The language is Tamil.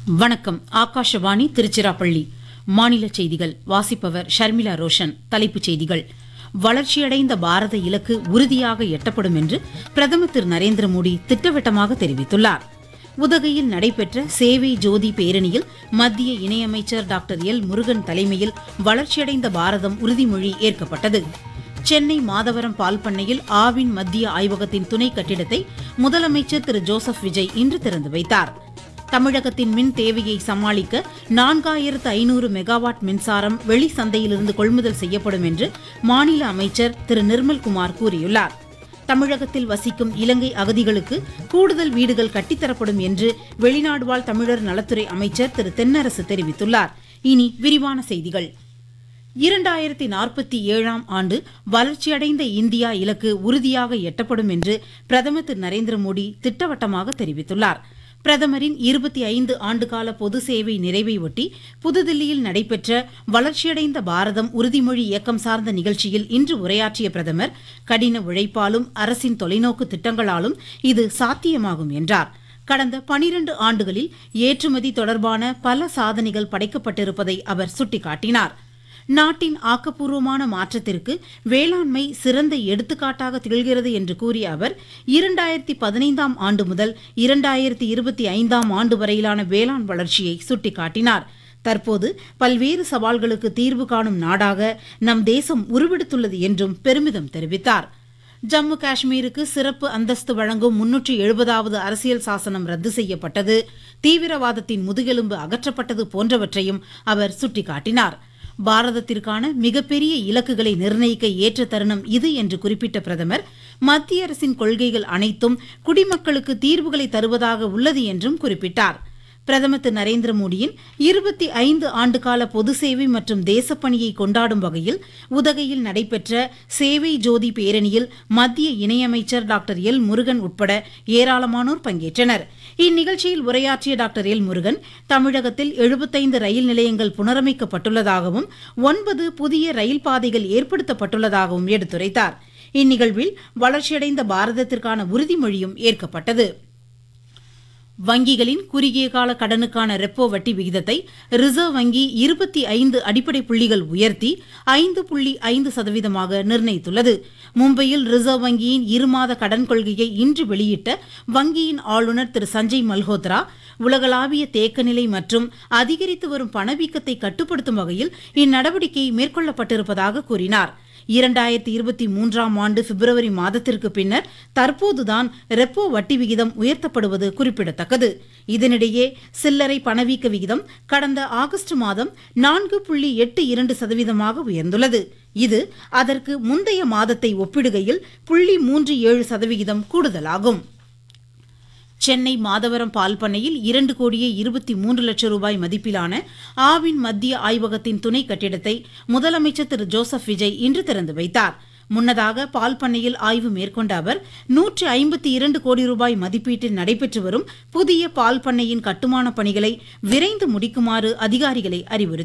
வணக்கம் ஆகாஷவாணி திருச்சிராப்பள்ளி மாநில செய்திகள் வாசிப்பவர் ஷர்மிளா ரோஷன் தலைப்புச் செய்திகள் வளர்ச்சியடைந்த பாரத இலக்கு உறுதியாக எட்டப்படும் என்று பிரதமர் திரு நரேந்திர மோடி திட்டவட்டமாக தெரிவித்துள்ளார் உதகையில் நடைபெற்ற சேவை ஜோதி பேரணியில் மத்திய இணையமைச்சர் டாக்டர் எல் முருகன் தலைமையில் வளர்ச்சியடைந்த பாரதம் உறுதிமொழி ஏற்கப்பட்டது சென்னை மாதவரம் பால் பண்ணையில் ஆவின் மத்திய ஆய்வகத்தின் துணை கட்டிடத்தை முதலமைச்சர் திரு ஜோசப் விஜய் இன்று திறந்து வைத்தார் தமிழகத்தின் மின் தேவையை சமாளிக்க நான்காயிரத்து ஐநூறு மெகாவாட் மின்சாரம் வெளி சந்தையிலிருந்து கொள்முதல் செய்யப்படும் என்று மாநில அமைச்சர் திரு நிர்மல்குமார் கூறியுள்ளார் தமிழகத்தில் வசிக்கும் இலங்கை அகதிகளுக்கு கூடுதல் வீடுகள் கட்டித்தரப்படும் என்று வெளிநாடு வாழ் தமிழர் நலத்துறை அமைச்சர் திரு தென்னரசு தெரிவித்துள்ளார் இனி விரிவான செய்திகள் இரண்டாயிரத்தி நாற்பத்தி ஏழாம் ஆண்டு வளர்ச்சியடைந்த இந்தியா இலக்கு உறுதியாக எட்டப்படும் என்று பிரதமர் திரு நரேந்திர மோடி திட்டவட்டமாக தெரிவித்துள்ளார் பிரதமரின் இருபத்தி ஐந்து ஆண்டுகால பொது சேவை நிறைவை ஒட்டி புதுதில்லியில் நடைபெற்ற வளர்ச்சியடைந்த பாரதம் உறுதிமொழி இயக்கம் சார்ந்த நிகழ்ச்சியில் இன்று உரையாற்றிய பிரதமர் கடின உழைப்பாலும் அரசின் தொலைநோக்கு திட்டங்களாலும் இது சாத்தியமாகும் என்றார் கடந்த பனிரண்டு ஆண்டுகளில் ஏற்றுமதி தொடர்பான பல சாதனைகள் படைக்கப்பட்டிருப்பதை அவர் சுட்டிக்காட்டினார் நாட்டின் ஆக்கப்பூர்வமான மாற்றத்திற்கு வேளாண்மை சிறந்த எடுத்துக்காட்டாக திகழ்கிறது என்று கூறிய அவர் இரண்டாயிரத்தி பதினைந்தாம் ஆண்டு முதல் இரண்டாயிரத்தி இருபத்தி ஐந்தாம் ஆண்டு வரையிலான வேளாண் வளர்ச்சியை சுட்டிக்காட்டினார் தற்போது பல்வேறு சவால்களுக்கு தீர்வு காணும் நாடாக நம் தேசம் உருவெடுத்துள்ளது என்றும் பெருமிதம் தெரிவித்தார் ஜம்மு காஷ்மீருக்கு சிறப்பு அந்தஸ்து வழங்கும் முன்னூற்றி எழுபதாவது அரசியல் சாசனம் ரத்து செய்யப்பட்டது தீவிரவாதத்தின் முதுகெலும்பு அகற்றப்பட்டது போன்றவற்றையும் அவர் சுட்டிக்காட்டினார் பாரதத்திற்கான மிகப்பெரிய இலக்குகளை நிர்ணயிக்க ஏற்ற தருணம் இது என்று குறிப்பிட்ட பிரதமர் மத்திய அரசின் கொள்கைகள் அனைத்தும் குடிமக்களுக்கு தீர்வுகளை தருவதாக உள்ளது என்றும் குறிப்பிட்டார் பிரதமர் திரு நரேந்திர மோடியின் இருபத்தி ஐந்து ஆண்டுகால பொது சேவை மற்றும் தேசப்பணியை கொண்டாடும் வகையில் உதகையில் நடைபெற்ற சேவை ஜோதி பேரணியில் மத்திய இணையமைச்சர் டாக்டர் எல் முருகன் உட்பட ஏராளமானோர் பங்கேற்றனர் இந்நிகழ்ச்சியில் உரையாற்றிய டாக்டர் எல் முருகன் தமிழகத்தில் எழுபத்தைந்து ரயில் நிலையங்கள் புனரமைக்கப்பட்டுள்ளதாகவும் ஒன்பது புதிய ரயில் பாதைகள் ஏற்படுத்தப்பட்டுள்ளதாகவும் எடுத்துரைத்தார் இந்நிகழ்வில் வளர்ச்சியடைந்த பாரதத்திற்கான உறுதிமொழியும் ஏற்கப்பட்டது வங்கிகளின் குறுகிய கால கடனுக்கான ரெப்போ வட்டி விகிதத்தை ரிசர்வ் வங்கி இருபத்தி ஐந்து அடிப்படை புள்ளிகள் உயர்த்தி ஐந்து புள்ளி ஐந்து சதவீதமாக நிர்ணயித்துள்ளது மும்பையில் ரிசர்வ் வங்கியின் இருமாத கடன் கொள்கையை இன்று வெளியிட்ட வங்கியின் ஆளுநர் திரு சஞ்சய் மல்ஹோத்ரா உலகளாவிய தேக்கநிலை மற்றும் அதிகரித்து வரும் பணவீக்கத்தை கட்டுப்படுத்தும் வகையில் இந்நடவடிக்கை மேற்கொள்ளப்பட்டிருப்பதாக கூறினார் இரண்டாயிரத்தி இருபத்தி மூன்றாம் ஆண்டு பிப்ரவரி மாதத்திற்கு பின்னர் தற்போதுதான் ரெப்போ வட்டி விகிதம் உயர்த்தப்படுவது குறிப்பிடத்தக்கது இதனிடையே சில்லறை பணவீக்க விகிதம் கடந்த ஆகஸ்ட் மாதம் நான்கு புள்ளி எட்டு இரண்டு சதவீதமாக உயர்ந்துள்ளது இது அதற்கு முந்தைய மாதத்தை ஒப்பிடுகையில் புள்ளி மூன்று ஏழு சதவிகிதம் கூடுதலாகும் சென்னை மாதவரம் பால் பண்ணையில் இரண்டு கோடியே இருபத்தி மூன்று லட்சம் ரூபாய் மதிப்பிலான ஆவின் மத்திய ஆய்வகத்தின் துணை கட்டிடத்தை முதலமைச்சர் திரு ஜோசப் விஜய் இன்று திறந்து வைத்தார் முன்னதாக பால் பண்ணையில் ஆய்வு மேற்கொண்ட அவர் நூற்று ஐம்பத்தி இரண்டு கோடி ரூபாய் மதிப்பீட்டில் நடைபெற்று வரும் புதிய பால் பண்ணையின் கட்டுமான பணிகளை விரைந்து முடிக்குமாறு அதிகாரிகளை அறிவுறுத்தினார்